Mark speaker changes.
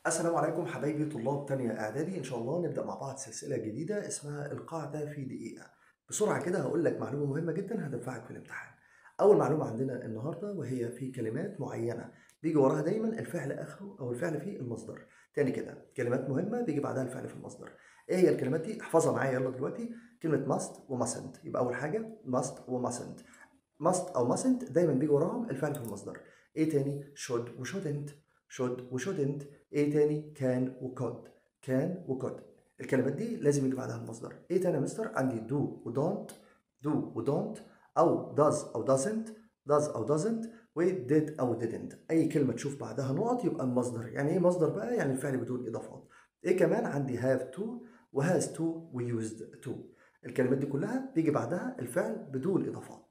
Speaker 1: السلام عليكم حبايبي طلاب تانية إعدادي إن شاء الله نبدأ مع بعض سلسلة جديدة اسمها القاعدة في دقيقة بسرعة كده هقول لك معلومة مهمة جدا هتنفعك في الامتحان أول معلومة عندنا النهاردة وهي في كلمات معينة بيجي وراها دايما الفعل آخره أو الفعل في المصدر تاني كده كلمات مهمة بيجي بعدها الفعل في المصدر إيه هي الكلمات دي احفظها معايا يلا دلوقتي كلمة must و mustn't يبقى أول حاجة must و mustn't must أو mustn't دايما بيجي وراهم الفعل في المصدر إيه تاني should و shouldn't should و shouldn't ايه تاني كان و could كان و could الكلمات دي لازم يجي بعدها المصدر ايه تاني يا مستر عندي do و don't do و don't او does او doesn't does او doesn't و did او didn't اي كلمه تشوف بعدها نقط يبقى المصدر يعني ايه مصدر بقى يعني الفعل بدون اضافات ايه كمان عندي have to و has to و used to الكلمات دي كلها بيجي بعدها الفعل بدون اضافات